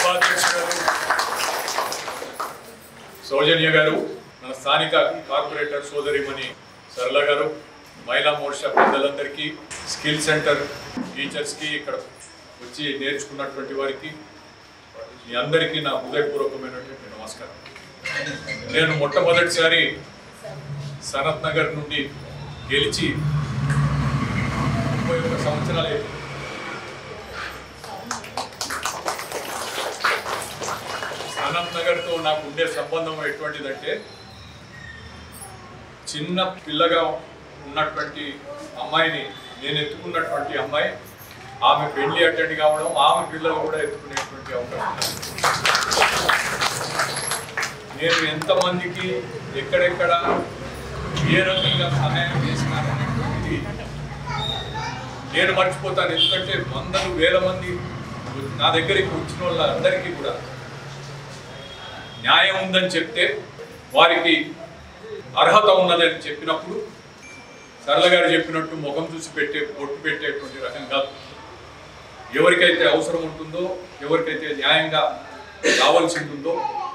ఉపాధ్యక్షుడు సౌజన్య గారు మన స్థానిక కార్పొరేటర్ సోదరిమణి సరళ గారు మహిళా మోర్చా పెద్దలందరికీ స్కిల్ సెంటర్ టీచర్స్కి ఇక్కడ వచ్చి నేర్చుకున్నటువంటి వారికి మీ అందరికీ నా హృదయపూర్వకమైనటువంటి నమస్కారం నేను మొట్టమొదటిసారి సనత్ నగర్ నుండి గెలిచి ముప్పై ఒక్క సంవత్సరాలు సనత్ నగర్తో నాకు ఉండే సంబంధం ఎటువంటిదంటే చిన్న పిల్లగా ఉన్నటువంటి అమ్మాయిని నేను ఎత్తుకున్నటువంటి అమ్మాయి ఆమె పెళ్లి అటెండ్ కావడం ఆమె పిల్లలు కూడా ఎత్తుకునేటువంటి అవకాశం నేను ఎంతమందికి ఎక్కడెక్కడ ఏ రకంగా సహాయం చేసినాననేటువంటిది నేను మర్చిపోతాను ఎందుకంటే వందలు వేల మంది నా దగ్గరికి వచ్చిన వాళ్ళందరికీ కూడా న్యాయం ఉందని చెప్తే వారికి అర్హత ఉన్నదని చెప్పినప్పుడు సరళ గారు చెప్పినట్టు ముఖం చూసి పెట్టే పొట్టు పెట్టేటువంటి రకం కాదు ఎవరికైతే అవసరం ఉంటుందో ఎవరికైతే న్యాయంగా కావాల్సి ఉంటుందో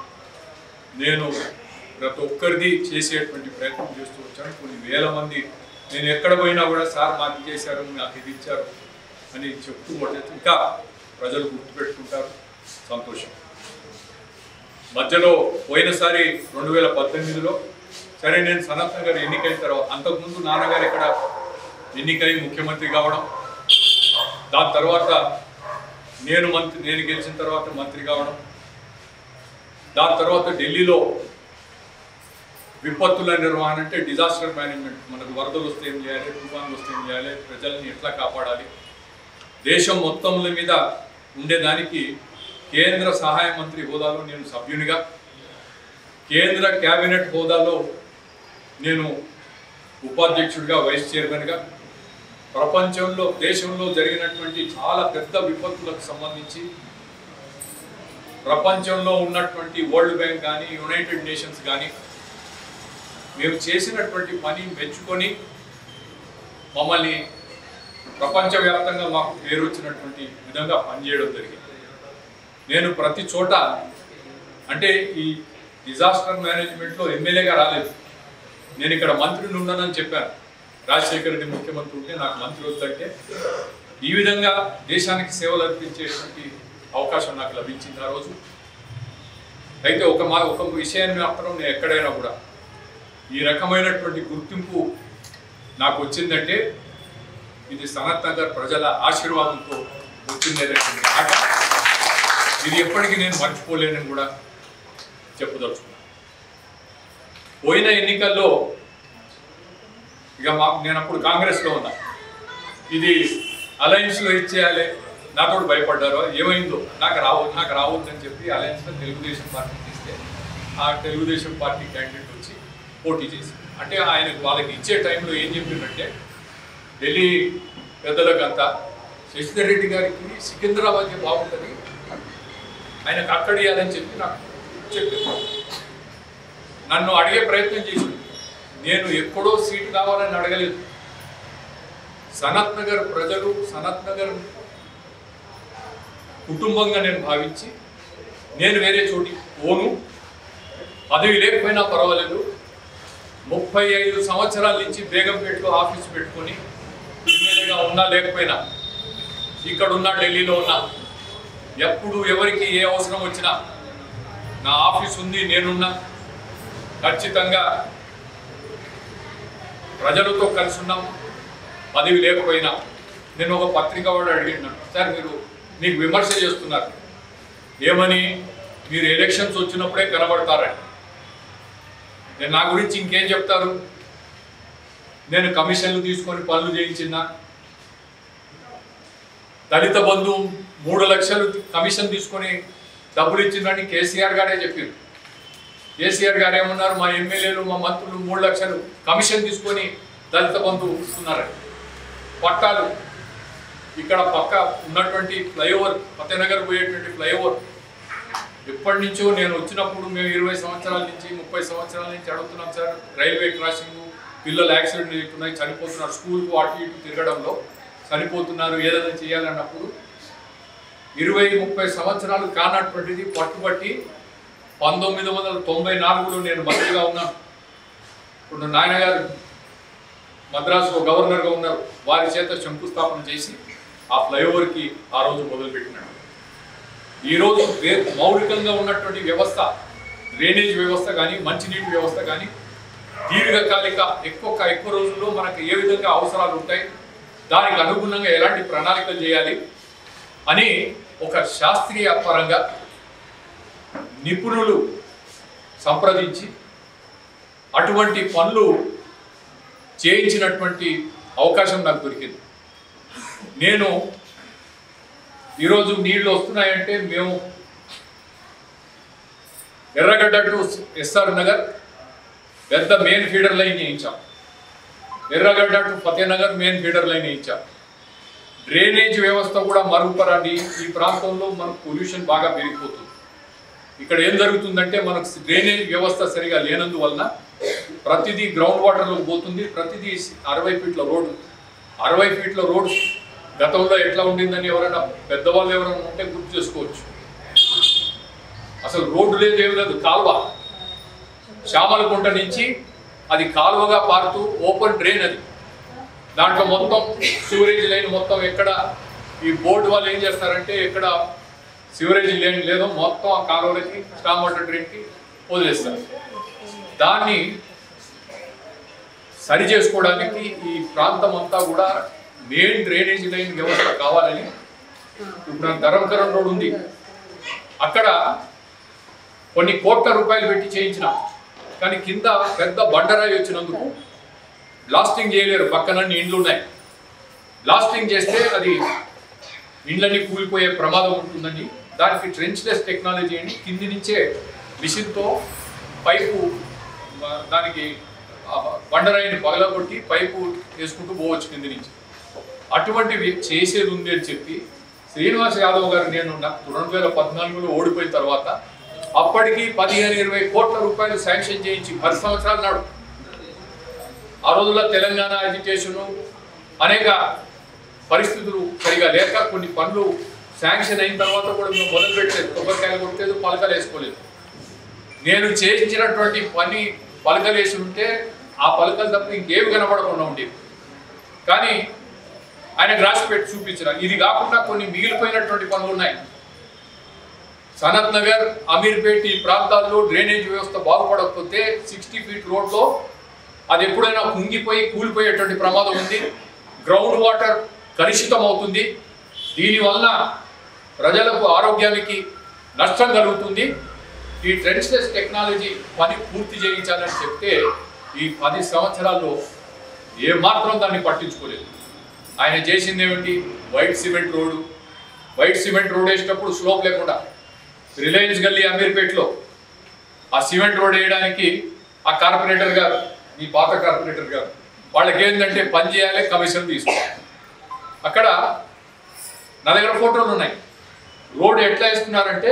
నేను ప్రతి ఒక్కరిది చేసేటువంటి ప్రయత్నం చేస్తూ వచ్చాను కొన్ని వేల మంది నేను ఎక్కడ పోయినా కూడా సార్ మాకు ఇది చేశారు నాకు ఇది ఇచ్చారు అని చెప్తూ ఉంటే ఇంకా ప్రజలు గుర్తుపెట్టుకుంటారు సంతోషం మధ్యలో పోయినసారి రెండు వేల పద్దెనిమిదిలో సరే నేను సనత్ నగర్ ఎన్నికైన తర్వాత అంతకుముందు నాన్నగారు ఇక్కడ ఎన్నికై ముఖ్యమంత్రి కావడం దాని తర్వాత నేను మంత్రి నేను గెలిచిన తర్వాత మంత్రి కావడం దాని తర్వాత ఢిల్లీలో విపత్తుల నిర్వహణ అంటే డిజాస్టర్ మేనేజ్మెంట్ మనకు వరదలు వస్తే ఏం చేయాలి తుఫాన్లు వస్తే ఏం చేయాలి ప్రజల్ని ఎట్లా కాపాడాలి దేశం మొత్తంల మీద ఉండేదానికి కేంద్ర సహాయ మంత్రి హోదాలో నేను సభ్యునిగా కేంద్ర కేబినెట్ హోదాలో నేను ఉపాధ్యక్షుడిగా వైస్ చైర్మన్గా ప్రపంచంలో దేశంలో జరిగినటువంటి చాలా పెద్ద విపత్తులకు సంబంధించి ప్రపంచంలో ఉన్నటువంటి వరల్డ్ బ్యాంక్ కానీ యునైటెడ్ నేషన్స్ కానీ మేము చేసినటువంటి పని మెచ్చుకొని మమ్మల్ని ప్రపంచవ్యాప్తంగా మాకు పేరు వచ్చినటువంటి విధంగా పనిచేయడం జరిగింది నేను ప్రతి చోట అంటే ఈ డిజాస్టర్ మేనేజ్మెంట్లో ఎమ్మెల్యేగా రాలేదు నేను ఇక్కడ మంత్రిని ఉన్నానని చెప్పాను రాజశేఖర రెడ్డి ముఖ్యమంత్రి ఉంటే నాకు మంత్రి వద్దంటే ఈ విధంగా దేశానికి సేవలు అర్పించేటువంటి అవకాశం నాకు లభించింది ఆ రోజు అయితే ఒక మా ఒక విషయాన్ని మాత్రం నేను ఎక్కడైనా కూడా ఈ రకమైనటువంటి గుర్తింపు నాకు వచ్చిందంటే ఇది సనత్ నగర్ ప్రజల ఆశీర్వాదంతో వచ్చిందనేటువంటి మాట ఇది ఎప్పటికీ నేను మర్చిపోలేనని కూడా చెప్పదలుచుకున్నాను పోయిన ఎన్నికల్లో ఇక మా నేను అప్పుడు కాంగ్రెస్లో ఉన్నా ఇది అలయన్స్లో ఇచ్చేయాలి నాతో భయపడ్డారు ఏమైందో నాకు రావద్దు నాకు రావద్దు అని చెప్పి అలయన్స్లో తెలుగుదేశం పార్టీకి ఇస్తే ఆ తెలుగుదేశం పార్టీ క్యాండిడేట్ వచ్చి పోటీ చేసి అంటే ఆయన వాళ్ళకి ఇచ్చే టైంలో ఏం చెప్పిందంటే ఢిల్లీ పెద్దలకంతా శశిధర్ రెడ్డి గారికి సికింద్రాబాద్కి బాగుంటుంది ఆయనకు అక్కడ ఇవ్వాలని చెప్పి నాకు చెప్పింది నన్ను అడిగే ప్రయత్నం చేసింది నేను ఎక్కడో సీటు కావాలని అడగలేదు సనత్ నగర్ ప్రజలు సనత్ నగర్ కుటుంబంగా నేను భావించి నేను వేరే చోటి పోను పదవి లేకపోయినా పర్వాలేదు ముప్పై ఐదు సంవత్సరాల నుంచి బేగంపేటలో ఆఫీస్ పెట్టుకొని ఎమ్మెల్యేగా ఉన్నా లేకపోయినా ఇక్కడ ఉన్నా ఢిల్లీలో ఉన్నా ఎప్పుడు ఎవరికి ఏ అవసరం వచ్చినా నా ఆఫీస్ ఉంది నేనున్నా ఖచ్చితంగా ప్రజలతో కలిసి ఉన్నాం పదవి లేకపోయినా నేను ఒక పత్రిక వాడు అడిగినాను సార్ మీరు మీకు విమర్శ చేస్తున్నారు ఏమని మీరు ఎలక్షన్స్ వచ్చినప్పుడే కనబడతారని నేను నా గురించి ఇంకేం చెప్తారు నేను కమిషన్లు తీసుకొని పనులు చేయించిన దళిత బంధు మూడు లక్షలు కమిషన్ తీసుకొని డబ్బులు ఇచ్చిందని కేసీఆర్ గారే చెప్పారు కేసీఆర్ గారు ఏమన్నారు మా ఎమ్మెల్యేలు మా మంత్రులు మూడు లక్షలు కమిషన్ తీసుకొని దళిత బంధు ఇస్తున్నారని పట్టాలు ఇక్కడ పక్క ఉన్నటువంటి ఫ్లైఓవర్ ఫతేనగర్ పోయేటువంటి ఫ్లైఓవర్ ఎప్పటి నుంచో నేను వచ్చినప్పుడు మేము ఇరవై సంవత్సరాల నుంచి ముప్పై సంవత్సరాల నుంచి అడుగుతున్నాం సార్ రైల్వే క్రాసింగ్ పిల్లలు యాక్సిడెంట్ అవుతున్నాయి చనిపోతున్నారు స్కూల్కు అటు ఇటు తిరగడంలో చనిపోతున్నారు ఏదైనా చేయాలన్నప్పుడు ఇరవై ముప్పై సంవత్సరాలు కానటువంటిది పట్టుబట్టి పంతొమ్మిది వందల తొంభై నాలుగులో నేను మంత్రిగా ఉన్నాను ఇప్పుడు నాయన గారు మద్రాసులో గవర్నర్గా ఉన్నారు వారి చేత శంకుస్థాపన చేసి ఆ ఫ్లైఓవర్కి ఆ రోజు మొదలుపెట్టినాడు ఈరోజు వే- మౌలికంగా ఉన్నటువంటి వ్యవస్థ డ్రైనేజ్ వ్యవస్థ కానీ మంచినీటి వ్యవస్థ కానీ దీర్ఘకాలిక ఎక్కువ ఎక్కువ రోజుల్లో మనకు ఏ విధంగా అవసరాలు ఉంటాయి దానికి అనుగుణంగా ఎలాంటి ప్రణాళికలు చేయాలి అని ఒక శాస్త్రీయ పరంగా నిపుణులు సంప్రదించి అటువంటి పనులు చేయించినటువంటి అవకాశం నాకు దొరికింది నేను ఈరోజు నీళ్లు వస్తున్నాయంటే మేము ఎర్రగడ్డ టు ఎస్ఆర్ నగర్ పెద్ద మెయిన్ ఫీడర్ లైన్ చేయించాం Erragadda to Fatehnagar main feeder line వేయించాం డ్రైనేజ్ వ్యవస్థ కూడా మరుగుపరండి ఈ ప్రాంతంలో మనకు పొల్యూషన్ బాగా పెరిగిపోతుంది ఇక్కడ ఏం జరుగుతుందంటే మనకు డ్రైనేజ్ వ్యవస్థ సరిగా లేనందువలన ప్రతిదీ గ్రౌండ్ వాటర్లోకి పోతుంది ప్రతిదీ అరవై ఫీట్ల రోడ్డు అరవై ఫీట్ల రోడ్డు గతంలో ఎట్లా ఉండిందని ఎవరైనా పెద్దవాళ్ళు ఎవరైనా ఉంటే గుర్తు చేసుకోవచ్చు అసలు రోడ్డు లేదు ఏమి లేదు కాలువ శ్యామలకుంట నుంచి అది కాలువగా పారుతూ ఓపెన్ డ్రైన్ అది దాంట్లో మొత్తం సివరేజ్ లైన్ మొత్తం ఎక్కడ ఈ బోర్డు వాళ్ళు ఏం చేస్తారంటే ఎక్కడ సివరేజ్ లైన్ లేదో మొత్తం ఆ కాలువలకి స్టామ్ వాటర్ డ్రైన్కి వదిలేస్తారు దాన్ని సరి చేసుకోవడానికి ఈ ప్రాంతం అంతా కూడా మెయిన్ డ్రైనేజ్ లైన్ వ్యవస్థ కావాలని ఇప్పుడు ఆ ధర్మకరం రోడ్ ఉంది అక్కడ కొన్ని కోట్ల రూపాయలు పెట్టి చేయించినాం కానీ కింద పెద్ద బండరాయి వచ్చినందుకు బ్లాస్టింగ్ చేయలేరు పక్కన ఇండ్లు ఉన్నాయి బ్లాస్టింగ్ చేస్తే అది ఇండ్లన్నీ కూలిపోయే ప్రమాదం ఉంటుందని దానికి ట్రెంచ్లెస్ టెక్నాలజీ అని కింది నుంచే మిషన్తో పైపు ఆ, దానికి ఆ బండరాయిని పగలగొట్టి పైపు వేసుకుంటూ పోవచ్చు కింది నుంచి అటువంటివి చేసేది ఉంది అని చెప్పి శ్రీనివాస్ యాదవ్ గారు నేను నాకు రెండు వేల పద్నాలుగులో ఓడిపోయిన తర్వాత అప్పటికి పదిహేను ఇరవై కోట్ల రూపాయలు శాంక్షన్ చేయించి పది సంవత్సరాల నాడు ఆ రోజుల్లో తెలంగాణ ఎడ్యుకేషన్ అనేక పరిస్థితులు సరిగా లేక కొన్ని పనులు శాంక్షన్ అయిన తర్వాత కూడా మేము మొదలు పెట్టలేదు కొబ్బరికాయలు కొట్టలేదు పలకలు వేసుకోలేదు నేను చేయించినటువంటి పని పలకలు వేసి ఉంటే ఆ పలకలు తప్ప ఇంకేమి కనబడకుండా ఉండేవి కానీ ఆయన రాసి పెట్టి చూపించిన ఇది కాకుండా కొన్ని మిగిలిపోయినటువంటి పనులు ఉన్నాయి సనత్ నగర్ అమీర్పేట్ ఈ ప్రాంతాల్లో డ్రైనేజ్ వ్యవస్థ బాగుపడకపోతే సిక్స్టీ ఫీట్ రోడ్లో అది ఎప్పుడైనా కుంగిపోయి కూలిపోయేటువంటి ప్రమాదం ఉంది గ్రౌండ్ వాటర్ కలుషితం అవుతుంది దీనివల్ల ప్రజలకు ఆరోగ్యానికి నష్టం కలుగుతుంది ఈ ట్రెంచ్లెస్ టెక్నాలజీ పని పూర్తి చేయించాలని చెప్తే ఈ పది సంవత్సరాల్లో ఏమాత్రం దాన్ని పట్టించుకోలేదు ఆయన చేసింది ఏమిటి white cement road white cement road వేసేటప్పుడు స్లోప్ లేకుండా రిలయన్స్ గల్లీ అమీర్పేట్లో ఆ సిమెంట్ రోడ్ వేయడానికి ఆ కార్పొరేటర్ గారు ఈ పాత కార్పొరేటర్ గారు వాళ్ళకి ఏంటంటే పని చేయాలి కమిషన్ తీసుకోవాలి అక్కడ నా దగ్గర ఫోటోలు ఉన్నాయి రోడ్ ఎట్లా వేస్తున్నారంటే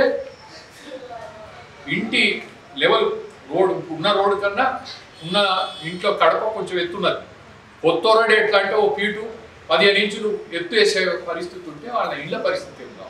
ఇంటి లెవెల్ రోడ్ ఉన్న రోడ్ కన్నా ఉన్న ఇంట్లో కడప కొంచెం ఎత్తున్నది కొత్త రోడ్ ఎట్లా అంటే ఓ ఫీటు పదిహేను ఇంచులు ఎత్తు వేసే పరిస్థితి ఉంటే వాళ్ళ ఇళ్ళ పరిస్థితి ఉందా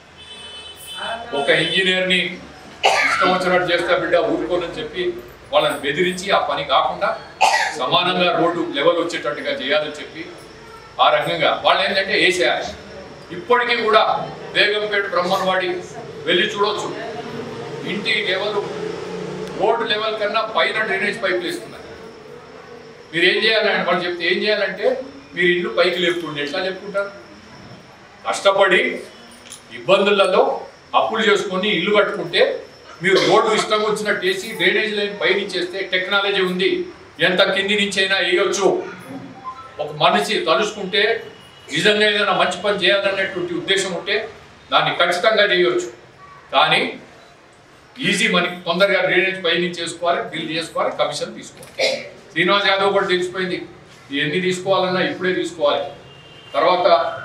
ఒక ఇంజనీర్ని ఇష్టం వచ్చినట్టు చేస్తా బిడ్డ ఊరుకోనని చెప్పి వాళ్ళని బెదిరించి ఆ పని కాకుండా సమానంగా రోడ్డు లెవెల్ వచ్చేటట్టుగా చేయాలని చెప్పి ఆ రకంగా వాళ్ళు ఏంటంటే వేసేయాలి ఇప్పటికీ కూడా బేగంపేట బ్రహ్మన్వాడి వెళ్ళి చూడొచ్చు ఇంటి లెవెల్ రోడ్డు లెవెల్ కన్నా పైన డ్రైనేజ్ పైపులు ఇస్తున్నారు మీరు ఏం చేయాలని వాళ్ళు చెప్తే ఏం చేయాలంటే మీరు ఇల్లు పైకి లేపుతుండే ఎట్లా చెప్పుకుంటారు కష్టపడి ఇబ్బందులలో అప్పులు చేసుకొని ఇల్లు కట్టుకుంటే మీరు రోడ్డు ఇష్టం వచ్చినట్టు వేసి డ్రైనేజ్ లైన్ పైనుంచేస్తే టెక్నాలజీ ఉంది ఎంత కింది నుంచి అయినా వేయొచ్చు ఒక మనిషి తలుచుకుంటే నిజంగా ఏదైనా మంచి పని చేయాలనేటువంటి ఉద్దేశం ఉంటే దాన్ని ఖచ్చితంగా చేయొచ్చు కానీ ఈజీ మనకి తొందరగా డ్రైనేజ్ పైనుంచి చేసుకోవాలి బిల్ చేసుకోవాలి కమిషన్ తీసుకోవాలి శ్రీనివాస్ యాదవ్ కూడా తెలిసిపోయింది ఎన్ని తీసుకోవాలన్నా ఇప్పుడే తీసుకోవాలి తర్వాత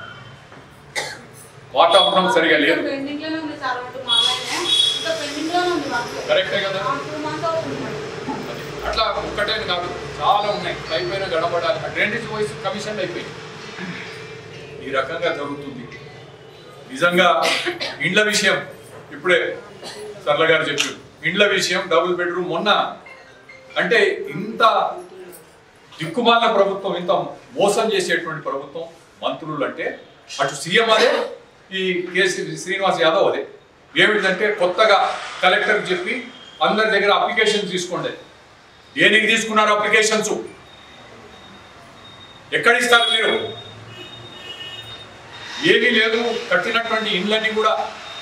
వాతావరణం సరిగా లేదు పెండింగ్ లోనే ఉంది సార్ ఒకటి మా ఆయన ఇంకా పెండింగ్ లోనే ఉంది వర్క్ కరెక్టే కదా టూ మంత్స్ అవుతుంది మరి. అట్లా ఒక్కటే కాదు చాలా ఉన్నాయి పైపైన గడపడాలి డ్రైనేజ్ వాయిస్ కమిషన్ అయిపోయింది ఈ రకంగా జరుగుతుంది నిజంగా ఇండ్ల విషయం ఇప్పుడే సర్ల గారు చెప్పారు ఇండ్ల విషయం డబుల్ బెడ్రూమ్ మొన్న అంటే ఇంత దిక్కుమాల ప్రభుత్వం ఇంత మోసం చేసేటువంటి ప్రభుత్వం మంత్రులు అంటే అటు సీఎం అదే ఈ కేసీ శ్రీనివాస్ యాదవ్ అదే ఏమిటంటే కొత్తగా కలెక్టర్ చెప్పి అందరి దగ్గర అప్లికేషన్స్ తీసుకోండి దేనికి తీసుకున్నారు అప్లికేషన్స్ ఎక్కడ ఇస్తారు మీరు ఏమీ లేదు కట్టినటువంటి ఇండ్లన్నీ కూడా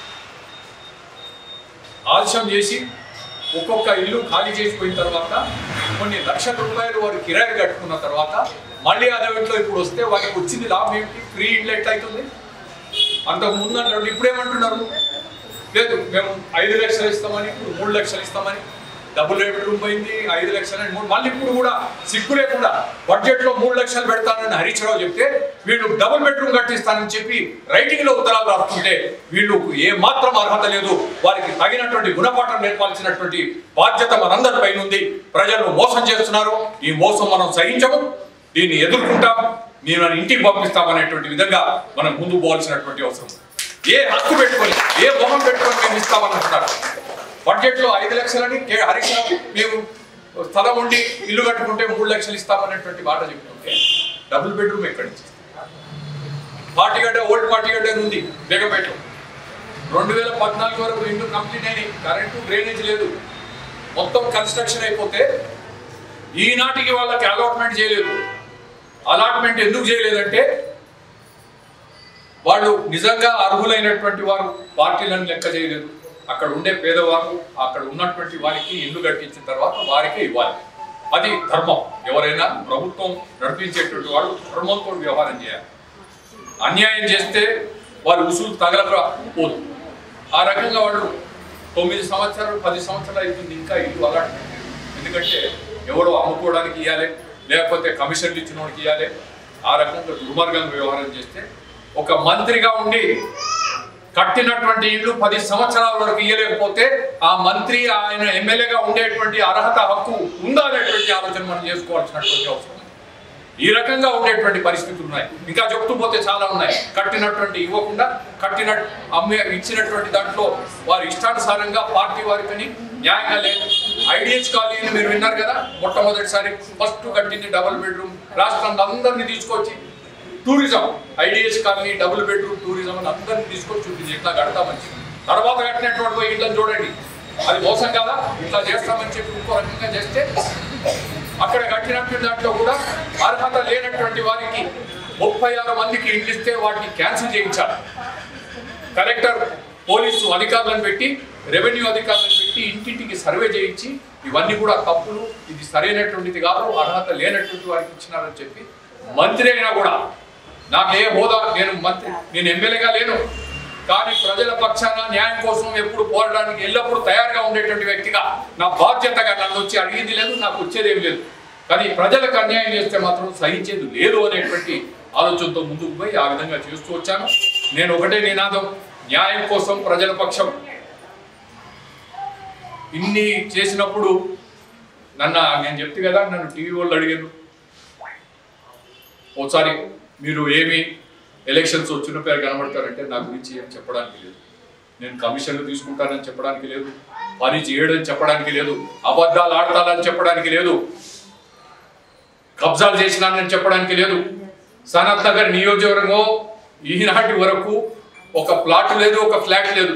ఆలస్యం చేసి ఒక్కొక్క ఇల్లు ఖాళీ చేసిపోయిన తర్వాత కొన్ని లక్షల రూపాయలు వారు కిరాయి కట్టుకున్న తర్వాత మళ్ళీ అదే ఇంట్లో ఇప్పుడు వస్తే వారికి వచ్చింది లాభం ఏమిటి ఫ్రీ ఇండ్లు ఎట్లయితుంది అంతకు ముందు అంటారు ఇప్పుడు ఏమంటున్నారు లేదు మేము ఐదు లక్షలు ఇస్తామని ఇప్పుడు మూడు లక్షలు ఇస్తామని డబుల్ బెడ్రూమ్ పోయింది ఐదు లక్షలు అని మూడు మళ్ళీ ఇప్పుడు కూడా సిగ్గు లేకుండా బడ్జెట్ లో మూడు లక్షలు పెడతానని హరీష్ రావు చెప్తే వీళ్ళు డబుల్ బెడ్రూమ్ కట్టిస్తానని చెప్పి రైటింగ్ లో ఉత్తరాలు రాస్తుంటే వీళ్ళు ఏ మాత్రం అర్హత లేదు వారికి తగినటువంటి గుణపాఠం నేర్పాల్సినటువంటి బాధ్యత మనందరి పైన ఉంది ప్రజలు మోసం చేస్తున్నారు ఈ మోసం మనం సహించము దీన్ని ఎదుర్కొంటాం నేను ఇంటికి పంపిస్తామనేటువంటి విధంగా మనం ముందుకు పోవాల్సినటువంటి అవసరం ఏ హక్కు పెట్టుకొని ఏ మొహం పెట్టుకొని మేము ఇస్తామని అంటున్నారు బడ్జెట్ లో ఐదు లక్షలని కే- హరీష్ రావు మేము స్థలం ఉండి ఇల్లు కట్టుకుంటే మూడు లక్షలు ఇస్తామనేటువంటి మాట చెప్తుంటే డబుల్ బెడ్రూమ్ ఎక్కడి నుంచి పార్టీగడ్డ ఓల్డ్ పార్టీగడ్డ అని ఉంది బేగంపేటలో రెండు వేల పద్నాలుగు వరకు ఇల్లు కంప్లీట్ అయినాయి కరెంటు డ్రైనేజ్ లేదు మొత్తం కన్స్ట్రక్షన్ అయిపోతే ఈనాటికి వాళ్ళకి అలాట్మెంట్ చేయలేదు అలాట్మెంట్ ఎందుకు చేయలేదంటే వాళ్ళు నిజంగా అర్హులైనటువంటి వారు పార్టీలను లెక్క చేయలేదు అక్కడ ఉండే పేదవారు అక్కడ ఉన్నటువంటి వారికి ఇల్లు కట్టించిన తర్వాత వారికే ఇవ్వాలి అది ధర్మం ఎవరైనా ప్రభుత్వం నడిపించేటువంటి వాళ్ళు ధర్మంతో వ్యవహారం చేయాలి అన్యాయం చేస్తే వారు ఉసులు తగలరా పోదు ఆ రకంగా వాళ్ళు తొమ్మిది సంవత్సరాలు పది సంవత్సరాలు అవుతుంది ఇంకా ఇల్లు అలాంటి ఎందుకంటే ఎవడో అమ్ముకోవడానికి ఇవ్వాలి లేకపోతే కమిషన్లు ఇచ్చిన వాడికి ఇవ్వాలి ఆ రకంగా దుర్మార్గంగా వ్యవహారం చేస్తే ఒక మంత్రిగా ఉండి కట్టినటువంటి ఇల్లు పది సంవత్సరాల వరకు ఇవ్వలేకపోతే ఆ మంత్రి ఆయన ఎమ్మెల్యేగా ఉండేటువంటి అర్హత హక్కు ఉందా అనేటువంటి ఆలోచన మనం చేసుకోవాల్సినటువంటి అవసరం ఉంది. ఈ రకంగా ఉండేటువంటి పరిస్థితులు ఉన్నాయి ఇంకా చెప్తూ పోతే చాలా ఉన్నాయి కట్టినటువంటి ఇవ్వకుండా కట్టిన అమ్మే ఇచ్చినటువంటి దాంట్లో వారి ఇష్టానుసారంగా పార్టీ వారికి న్యాయంగా లేదు ఐడిఎస్ కాలనీని మీరు విన్నారు కదా మొట్టమొదటిసారి ఫస్ట్ కట్టింది డబుల్ బెడ్రూమ్ రాష్ట్రంలో అందరినీ తీసుకొచ్చి tourism IDS colony double bedroom tourism అని అందరినీ తీసుకొచ్చి చూపించి ఇట్లా కడతామని చెప్పి తర్వాత కట్టినటువంటి పోయి ఇళ్ళని చూడండి అది మోసం కదా ఇట్లా చేస్తామని చెప్పి ఇంకో రకంగా చేస్తే అక్కడ కట్టినటువంటి దాంట్లో కూడా అర్హత లేనటువంటి వారికి ముప్పై ఆరు మందికి ఇండ్లు ఇస్తే వాటిని క్యాన్సిల్ చేయించాలి కలెక్టర్ పోలీసు అధికారులను పెట్టి రెవెన్యూ అధికారులను పెట్టి ఇంటింటికి సర్వే చేయించి ఇవన్నీ కూడా తప్పులు ఇది సరైనటువంటిది కాదు అర్హత లేనటువంటి వారికి ఇచ్చినారని చెప్పి మంత్రి అయినా కూడా నాకు ఏ హోదా నేను మంత్రి నేను ఎమ్మెల్యేగా లేను కానీ ప్రజల పక్షాన న్యాయం కోసం ఎప్పుడు పోరాడడానికి ఎల్లప్పుడూ తయారుగా ఉండేటువంటి వ్యక్తిగా నా బాధ్యతగా నన్ను వచ్చి అడిగింది లేదు నాకు వచ్చేది ఏం లేదు కానీ ప్రజలకు అన్యాయం చేస్తే మాత్రం సహించేది లేదు అనేటువంటి ఆలోచనతో ముందుకు పోయి ఆ విధంగా చేస్తూ వచ్చాను నేను ఒకటే నినాదం న్యాయం కోసం ప్రజల పక్షం ఇన్ని చేసినప్పుడు నన్ను నేను చెప్తే కదా నన్ను టీవీ వాళ్ళు అడిగారు ఒకసారి మీరు ఏమి ఎలక్షన్స్ వచ్చిన పేరు కనబడతారంటే నా గురించి ఏం చెప్పడానికి లేదు నేను కమిషన్లు తీసుకుంటానని చెప్పడానికి లేదు పని చేయడం చెప్పడానికి లేదు అబద్ధాలు ఆడతానని చెప్పడానికి లేదు కబ్జాలు చేసినానని చెప్పడానికి లేదు సనత్ నగర్ నియోజకవర్గం ఈనాటి వరకు ఒక ప్లాట్ లేదు ఒక ఫ్లాట్ లేదు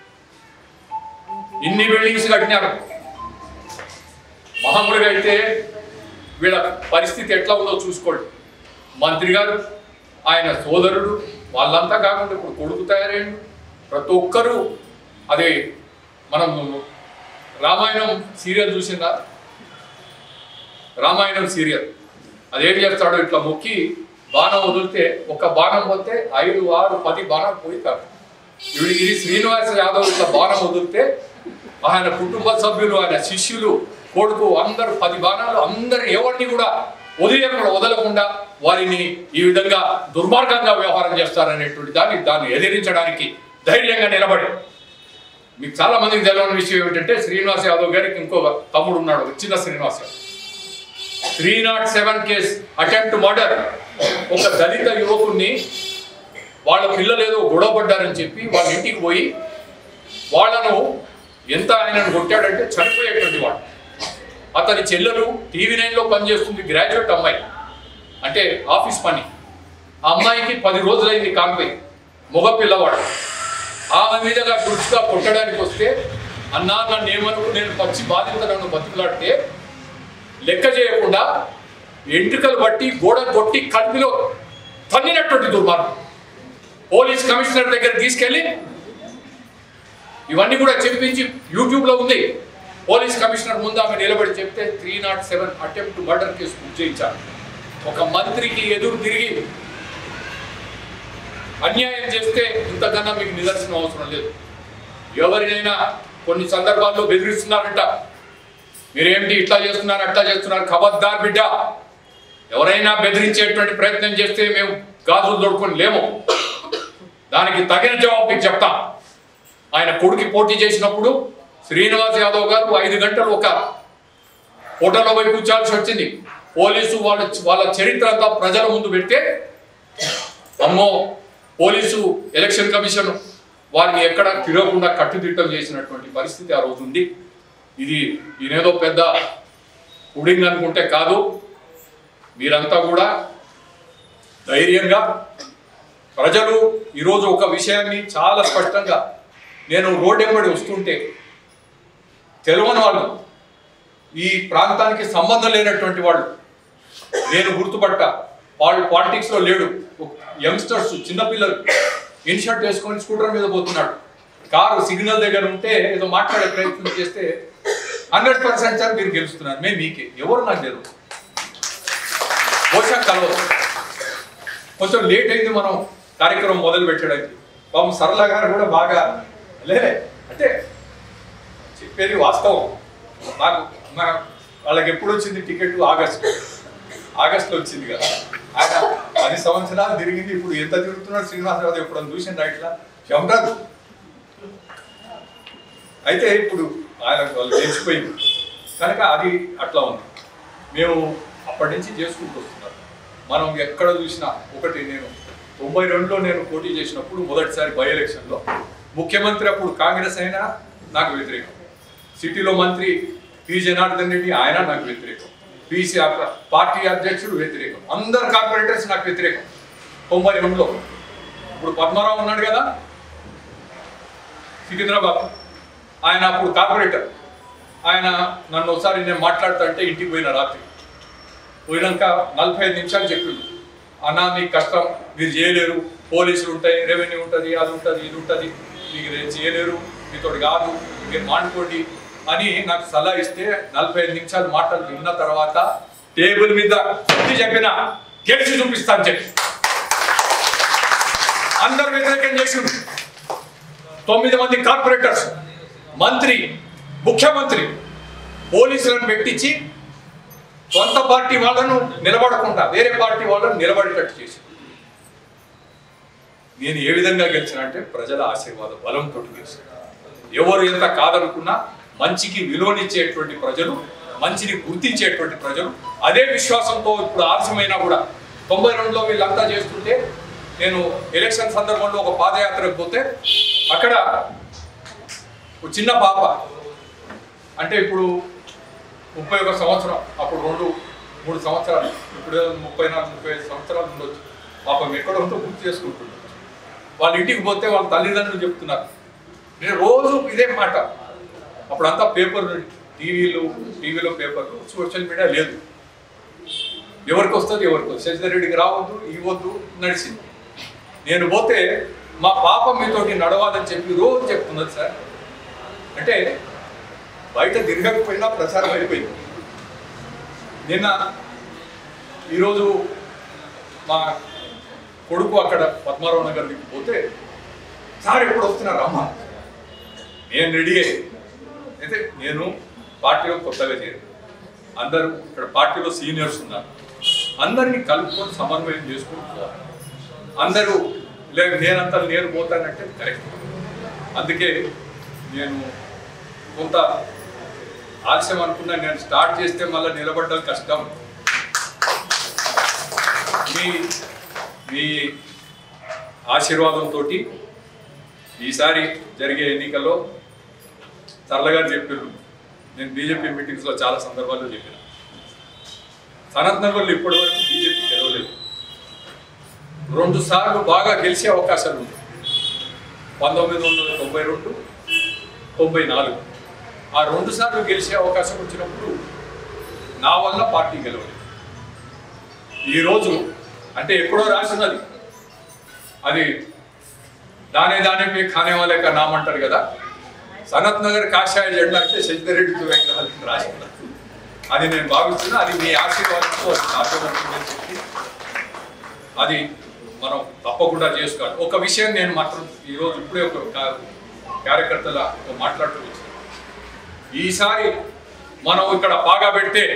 ఇన్ని బిల్డింగ్స్ కట్టినారు మామూలుగా అయితే వీళ్ళ పరిస్థితి ఎట్లా ఉందో చూసుకోండి మంత్రి గారు ఆయన సోదరుడు వాళ్ళంతా కాకుండా ఇప్పుడు కొడుకు తయారయ్యాడు ప్రతి ఒక్కరూ అదే మనం రామాయణం సీరియల్ చూసిందా రామాయణం సీరియల్ అదేం చేస్తాడు ఇట్లా మొక్కి బాణం వదిలితే ఒక బాణం పోతే ఐదు ఆరు పది బాణాలు పోయి కాదు ఇప్పుడు ఇది శ్రీనివాస యాదవ్ ఇట్లా బాణం వదిలితే ఆయన కుటుంబ సభ్యులు ఆయన శిష్యులు కొడుకు అందరు పది బాణాలు అందరు ఎవరిని కూడా వదిలేకుండా వదలకుండా వారిని ఈ విధంగా దుర్మార్గంగా వ్యవహారం చేస్తారనేటువంటి దాన్ని దాన్ని ఎదిరించడానికి ధైర్యంగా నిలబడి మీకు చాలా మందికి తెలియని విషయం ఏమిటంటే శ్రీనివాస్ యాదవ్ గారికి ఇంకొక తమ్ముడు ఉన్నాడు ఒక చిన్న Srinivas Yadav three nought seven case attempt murder ఒక దళిత యువకుడిని వాళ్ళ పిల్లలు ఏదో గొడవ పడ్డారని చెప్పి వాళ్ళ ఇంటికి పోయి వాళ్ళను ఎంత ఆయనను కొట్టాడంటే చనిపోయేటువంటి వాడు అతని చెల్లెలు టీవీ నైన్లో పనిచేస్తుంది గ్రాడ్యుయేట్ అమ్మాయి అంటే ఆఫీస్ పని ఆ అమ్మాయికి పది రోజులైంది కాంపై మగ పిల్లవాడు ఆమె మీదగా గుర్తుగా కొట్టడానికి వస్తే అన్నా నన్ను ఏమనుకు నేను పచ్చి బాధిత నన్ను బతుకులాడితే లెక్క చేయకుండా ఎంట్రుకలు బట్టి గోడ కొట్టి కడుపులో తన్నినటువంటి దుర్మార్గం పోలీస్ కమిషనర్ దగ్గర తీసుకెళ్ళి ఇవన్నీ కూడా చెప్పించి యూట్యూబ్లో ఉంది పోలీస్ కమిషనర్ ముందు ఆమె నిలబడి చెప్తే three nought seven attempt murder case book చేయించారు ఒక మంత్రికి ఎదురు తిరిగి అన్యాయం చేస్తే ఇంతకన్నా మీకు నిదర్శనం అవసరం లేదు ఎవరినైనా కొన్ని సందర్భాల్లో బెదిరిస్తున్నారంట మీరేంటి ఇట్లా చేస్తున్నారు అట్లా చేస్తున్నారు ఖబర్దార్ బిడ్డ ఎవరైనా బెదిరించేటువంటి ప్రయత్నం చేస్తే మేము గాజులు దొడుకొని లేము దానికి తగిన జవాబు మీకు చెప్తాం ఆయన కొడుకు పోటీ చేసినప్పుడు శ్రీనివాస్ యాదవ్ గారు ఐదు గంటలు ఒక హోటల్లో పోయి కూర్చోాల్సి వచ్చింది పోలీసు వాళ్ళ వాళ్ళ చరిత్ర అంతా ప్రజల ముందు పెడితే అమ్మో పోలీసు ఎలక్షన్ కమిషన్ వారిని ఎక్కడ తిరగకుండా కట్టుదిట్టం చేసినటువంటి పరిస్థితి ఆ రోజు ఉంది ఇది ఈయనేదో పెద్ద ఉడింగ్ అనుకుంటే కాదు మీరంతా కూడా ధైర్యంగా ప్రజలు ఈరోజు ఒక విషయాన్ని చాలా స్పష్టంగా నేను రోడ్ ఎంబడి వస్తుంటే తెలియని వాళ్ళు ఈ ప్రాంతానికి సంబంధం లేనటువంటి వాళ్ళు నేను గుర్తుపట్ట వాళ్ళు పాలిటిక్స్లో లేడు యంగ్స్టర్స్ చిన్నపిల్లలు ఇన్షర్ట్ వేసుకొని స్కూటర్ మీద పోతున్నాడు కారు సిగ్నల్ దగ్గర ఉంటే ఏదో మాట్లాడే ప్రయత్నం చేస్తే హండ్రెడ్ పర్సెంట్ సార్ మీరు గెలుస్తున్నారు మేము మీకే ఎవరు నాకు తెలియదు బహుశా కలవదు కొంచెం లేట్ అయింది మనం కార్యక్రమం మొదలు పెట్టడానికి పాపం సరళ గారు కూడా బాగా లే అంటే చెప్పేది వాస్తవం నాకు మన వాళ్ళకి ఎప్పుడు వచ్చింది టికెట్ ఆగస్ట్ ఆగస్ట్లో వచ్చింది కదా ఆయన పది సంవత్సరాలు తిరిగింది ఇప్పుడు ఎంత తిరుగుతున్నాడు శ్రీనివాసరావు ఎప్పుడు చూసిండు ఇట్లా చెమటదు అయితే ఇప్పుడు ఆయన వాళ్ళు తెలిసిపోయింది కనుక అది అట్లా ఉంది మేము అప్పటి నుంచి చేసుకుంటూ వస్తున్నాం మనం ఎక్కడ చూసినా ఒకటి నేను తొంభై రెండులో నేను పోటీ చేసినప్పుడు మొదటిసారి బై ఎలక్షన్లో ముఖ్యమంత్రి అప్పుడు కాంగ్రెస్ అయినా నాకు వ్యతిరేకం సిటీలో మంత్రి పి జనార్దన్ రెడ్డి ఆయన నాకు వ్యతిరేకం పిసి పార్టీ అధ్యక్షుడు వ్యతిరేకం అందరు కార్పొరేటర్స్ నాకు వ్యతిరేకం తొంభై రెండులో ఇప్పుడు పద్మారావు ఉన్నాడు కదా సికింద్రాబాద్ ఆయన అప్పుడు కార్పొరేటర్ ఆయన నన్ను ఒకసారి నేను మాట్లాడుతా అంటే ఇంటికి పోయిన రాత్రి పోయినాక నలభై ఐదు నిమిషాలు చెప్పిండు అన్న మీకు కష్టం మీరు చేయలేరు పోలీసులు ఉంటాయి రెవెన్యూ ఉంటుంది అది ఉంటుంది ఇది ఉంటుంది మీకు రేపు చేయలేరు మీతో కాదు మీరు మానుకోండి అని నాకు సలహా ఇస్తే నలభై ఐదు నిమిషాలు మాటలు విన్న తర్వాత టేబుల్ మీద కొట్టి చెప్పిన గెలిచి చూపిస్తాను చెప్పి అందరు వ్యతిరేకం చేసిండు తొమ్మిది మంది కార్పొరేటర్స్ మంత్రి ముఖ్యమంత్రి పోలీసులను పెట్టించి సొంత పార్టీ వాళ్ళను నిలబడకుండా వేరే పార్టీ వాళ్ళను నిలబడేటట్టు చేసి నేను ఏ విధంగా గెలిచిన అంటే ప్రజల ఆశీర్వాద బలంతో గెలిచిన ఎవరు ఎంత కాదనుకున్నా మంచికి విలువనిచ్చేటువంటి ప్రజలు మంచిని గుర్తించేటువంటి ప్రజలు అదే విశ్వాసంతో ఇప్పుడు ఆలస్యమైనా కూడా తొంభై రెండులో వీళ్ళంతా చేస్తుంటే నేను ఎలక్షన్ సందర్భంలో ఒక పాదయాత్రకు పోతే అక్కడ ఒక చిన్న పాప అంటే ఇప్పుడు ముప్పై ఒక సంవత్సరం అప్పుడు రెండు మూడు సంవత్సరాలు ఇప్పుడు ముప్పై నాలుగు ముప్పై ఐదు సంవత్సరాలు ఉండొచ్చు పాపం ఎక్కడ ఉందో గుర్తు చేసుకుంటుండొచ్చు వాళ్ళ ఇంటికి పోతే వాళ్ళ తల్లిదండ్రులు చెప్తున్నారు నేను రోజు ఇదే మాట అప్పుడంతా పేపర్ టీవీలు టీవీలో పేపర్లు సోషల్ మీడియా లేదు ఎవరికి వస్తుంది ఎవరికి వస్తుంది శశిధర్ రెడ్డికి రావద్దు ఇవ్వద్దు నడిచింది నేను పోతే మా పాప మీతోటి నడవాలని చెప్పి రోజు చెప్తున్నది సార్ అంటే బయట తిరగకపోయినా ప్రచారం అయిపోయింది నిన్న ఈరోజు మా కొడుకు అక్కడ పద్మారావు నగర్ దిక్కు పోతే సార్ ఎప్పుడు వస్తున్నారు అమ్మ నేను రెడీ అయ్యి అయితే నేను పార్టీలో కొత్తగా చేరాను అందరూ ఇక్కడ పార్టీలో సీనియర్స్ ఉన్నారు అందరినీ కలుపుకొని సమన్వయం చేసుకుంటూ పోవాలి. అందరూ లేదు నేనంతా నేను పోతానంటే కరెక్ట్ అందుకే నేను కొంత ఆలస్యం అనుకున్నా నేను స్టార్ట్ చేస్తే మళ్ళీ నిలబడడం కష్టం మీ మీ ఆశీర్వాదంతో ఈసారి జరిగే ఎన్నికల్లో చల్లగారు చెప్పారు నేను బీజేపీ మీటింగ్స్లో చాలా సందర్భాల్లో చెప్పాను సనత్ నగర్లో ఇప్పటి వరకు బీజేపీ గెలవలేదు రెండు సార్లు బాగా గెలిచే అవకాశాలు ఉంది పంతొమ్మిది వందల తొంభై రెండు తొంభై నాలుగు ఆ రెండు సార్లు గెలిచే అవకాశం వచ్చినప్పుడు నా వల్ల పార్టీ గెలవలేదు ఈరోజు అంటే ఎక్కడో రాసినది అది దానే దానే పే ఖానే వాళ్ళే కా నామ్ అంటారు కదా సనత్ నగర్ కాషాయ జెండా అంటే శశిధరెడ్డి విగ్రహాలు రాసి ఉన్నారు. అది నేను భావిస్తున్నా అది మీ ఆశీర్వాదంతో అది సాధ్యమవుతుందని చెప్పి అది మనం తప్పకుండా చేసుకోవాలి ఒక విషయం నేను మాత్రం ఈరోజు ఇప్పుడే ఒక కా- కార్యకర్తల మాట్లాడుతూ వచ్చాను ఈసారి మనం ఇక్కడ బాగా పెడితే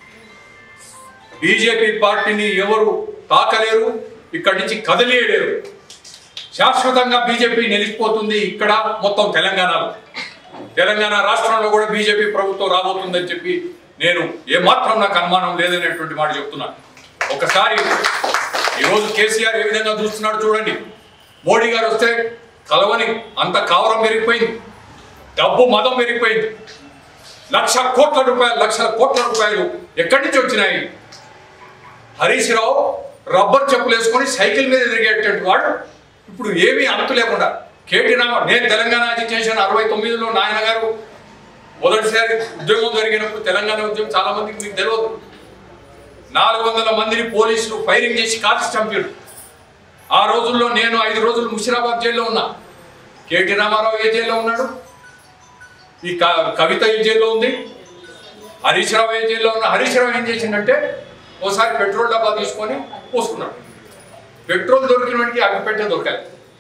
బీజేపీ పార్టీని ఎవరు తాకలేరు ఇక్కడి నుంచి కదిలేయలేరు శాశ్వతంగా బీజేపీ నిలిచిపోతుంది ఇక్కడ మొత్తం తెలంగాణలో తెలంగాణ రాష్ట్రంలో కూడా బీజేపీ ప్రభుత్వం రాబోతుందని చెప్పి నేను ఏమాత్రం నాకు అనుమానం లేదనేటువంటి మాట చెప్తున్నాను ఒకసారి ఈరోజు కేసీఆర్ ఏ విధంగా చూస్తున్నాడు చూడండి మోడీ గారు వస్తే కలవని అంత కావరం పెరిగిపోయింది డబ్బు మదం పెరిగిపోయింది లక్ష కోట్ల రూపాయలు లక్షల కోట్ల రూపాయలు ఎక్కడి నుంచి వచ్చినాయి హరీష్ రావు రబ్బర్ చెప్పులు వేసుకొని సైకిల్ మీద తిరిగేటువంటి వాడు ఇప్పుడు ఏమీ అంతు లేకుండా కేటీ రామ నేను తెలంగాణ ఎడ్యుకేషన్ అరవై తొమ్మిదిలో నాయన గారు మొదటిసారి ఉద్యోగం జరిగినప్పుడు తెలంగాణ ఉద్యోగం చాలా మందికి మీకు తెలియదు నాలుగు వందల మందిని పోలీసులు ఫైరింగ్ చేసి కాల్చి చంపారు ఆ రోజుల్లో నేను ఐదు రోజులు ముషిరాబాద్ జైల్లో ఉన్నా కేటీ రామారావు ఏ జైల్లో ఉన్నాడు ఈ క- కవిత ఏ జైల్లో ఉంది హరీష్ రావు ఏ జైల్లో ఉన్న హరీష్ రావు ఏం చేసిందంటే ఓసారి పెట్రోల్ డబ్బా తీసుకొని పోసుకున్నాడు పెట్రోల్ దొరికిన వాడికి అగ్గిపెట్టే దొరకాలి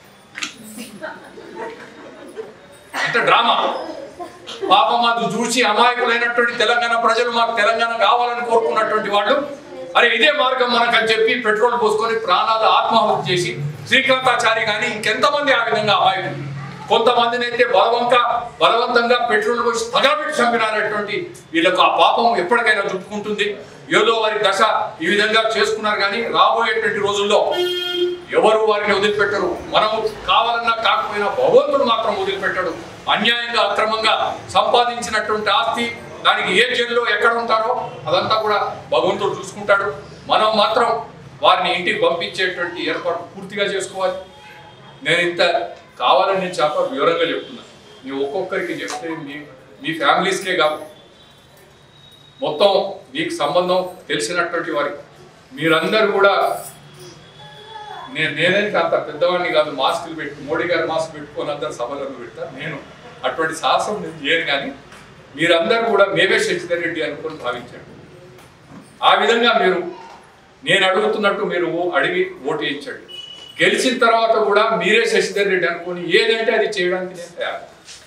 అంటే డ్రామా పాపం అది చూసి అమాయకులైనటువంటి తెలంగాణ ప్రజలు మాకు తెలంగాణ కావాలని కోరుకున్నటువంటి వాళ్ళు అరే ఇదే మార్గం మనకు అని చెప్పి పెట్రోల్ పోసుకొని ప్రాణాలు ఆత్మాహుతి చేసి శ్రీకాంతాచారి కానీ ఇంకెంతమంది ఆ విధంగా అమాయకులు కొంతమందిని అయితే బలవంత బలవంతంగా పెట్రోల్ పోసి తగలబెట్టి చంపినారటువంటి వీళ్ళకు ఆ పాపం ఎప్పటికైనా చుట్టుకుంటుంది ఏదో వారి దశ ఈ విధంగా చేసుకున్నారు కానీ రాబోయేటువంటి రోజుల్లో ఎవరు వారిని వదిలిపెట్టరు మనం కావాలన్నా కాకపోయినా భగవంతుడు మాత్రం వదిలిపెట్టడు అన్యాయంగా అక్రమంగా సంపాదించినటువంటి ఆస్తి దానికి ఏ జైల్లో ఎక్కడ ఉంటారో అదంతా కూడా భగవంతుడు చూసుకుంటాడు మనం మాత్రం వారిని ఇంటికి పంపించేటువంటి ఏర్పాటు పూర్తిగా చేసుకోవాలి నేను ఇంత కావాలని నేను చాలా వివరంగా చెప్తున్నా ನೀವು ఒక్కొక్కరికి చెప్తే మీ మీ ఫ్యామిలీస్కే కాదు మొత్తం మీకు సంబంధం తెలిసినటువంటి వారికి మీరందరూ కూడా నేను నేనైతే అంత పెద్దవాడిని కాదు మాస్కులు పెట్టి మోడీ గారు మాస్క్ పెట్టుకొని అందరు సభలను పెడతారు నేను అటువంటి సాహసం నేను చేయను కానీ మీరందరూ కూడా మేమే శశిధర్ రెడ్డి అనుకొని భావించండి ఆ విధంగా మీరు నేను అడుగుతున్నట్టు మీరు ఓ- అడిగి ఓటు వేయించండి గెలిచిన తర్వాత కూడా మీరే శశిధర్ రెడ్డి అనుకొని ఏదంటే అది చేయడానికి నేను తయారు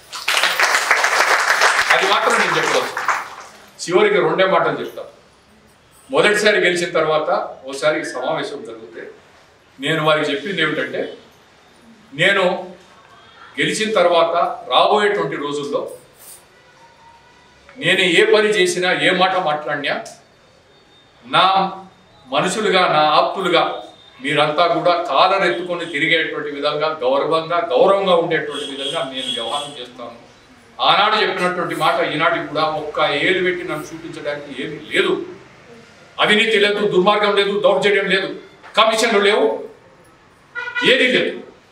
అది మాత్రం నేను చెప్పవచ్చు చివరికి రెండే మాటలు చెప్తాను మొదటిసారి గెలిచిన తర్వాత ఓసారి సమావేశం జరిగితే నేను వారికి చెప్పింది ఏమిటంటే నేను గెలిచిన తర్వాత రాబోయేటువంటి రోజుల్లో నేను ఏ పని చేసినా ఏ మాట మాట్లాడినా నా మనుషులుగా నా ఆప్తులుగా మీరంతా కూడా కాలరెత్తుకొని తిరిగేటువంటి విధంగా గౌరవంగా గౌరవంగా ఉండేటువంటి విధంగా నేను వ్యవహారం చేస్తాను ఆనాడు చెప్పినటువంటి మాట ఈనాటికి కూడా ఒక్క ఏలు పెట్టి నన్ను చూపించడానికి ఏమీ లేదు అవినీతి లేదు దుర్మార్గం లేదు దౌర్జన్యం లేదు కమిషన్లు లేవు ఏది లేదు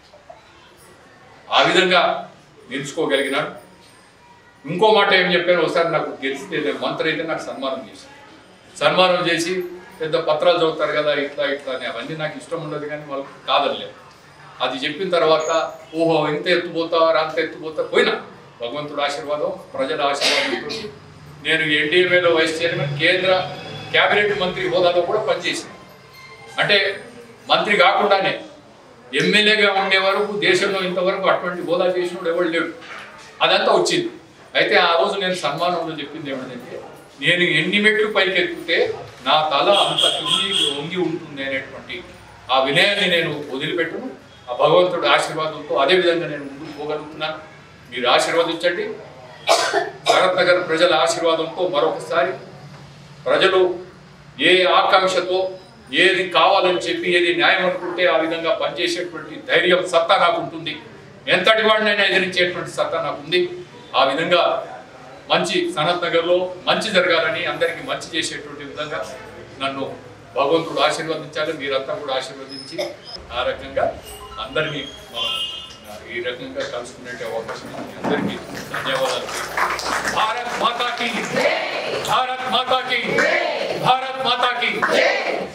ఆ విధంగా నిలుచుకోగలిగినాడు ఇంకో మాట ఏం చెప్పాను ఒకసారి నాకు గెలిస్తే నేను మంత్రి అయితే నాకు సన్మానం చేసి సన్మానం చేసి పెద్ద పత్రాలు చదువుతారు కదా ఇట్లా ఇట్లా అని అవన్నీ నాకు ఇష్టం ఉండదు కానీ వాళ్ళకి కాదనలేదు అది చెప్పిన తర్వాత ఓహో ఇంత ఎత్తుపోతారు అంత ఎత్తుపోతా పోయినా భగవంతుడు ఆశీర్వాదం ప్రజల ఆశీర్వాదంతో నేను ఎన్డీఏలో వైస్ చైర్మన్ కేంద్ర కేబినెట్ మంత్రి హోదాలో కూడా పనిచేసాను అంటే మంత్రి కాకుండానే ఎమ్మెల్యేగా ఉండే వరకు దేశంలో ఇంతవరకు అటువంటి హోదా చేసినోడు ఎవరు లేడు అదంతా వచ్చింది అయితే ఆ రోజు నేను సన్మానంలో చెప్పింది ఏమిటంటే నేను ఎన్ని మెట్లు పైకి ఎక్కితే నా తల అంత కింది వంగి ఉంటుంది అనేటువంటి ఆ వినయాన్ని నేను వదిలిపెట్టును ఆ భగవంతుడి ఆశీర్వాదంతో అదే విధంగా నేను ముందుకు పోగలుగుతున్నాను మీరు ఆశీర్వదించండి భరత్ నగర్ ప్రజల ఆశీర్వాదంతో మరొకసారి ప్రజలు ఏ ఆకాంక్షతో ఏది కావాలని చెప్పి ఏది న్యాయం అనుకుంటే ఆ విధంగా పనిచేసేటువంటి ధైర్యం సత్తా నాకు ఉంటుంది ఎంతటి వాడినైనా ఎదిరించేటువంటి సత్తా నాకు ఉంది ఆ విధంగా మంచి సనత్ నగర్లో మంచి జరగాలని అందరికీ మంచి చేసేటువంటి విధంగా నన్ను భగవంతుడు ఆశీర్వదించాలి మీరంతా కూడా ఆశీర్వదించి ఆ రకంగా అందరినీ మనం ఈ రకంగా కలుసుకునే అవకాశం ఇచ్చిన అందరికీ ధన్యవాదాలు భారత్ మాతాకి భారత్ మాతాకి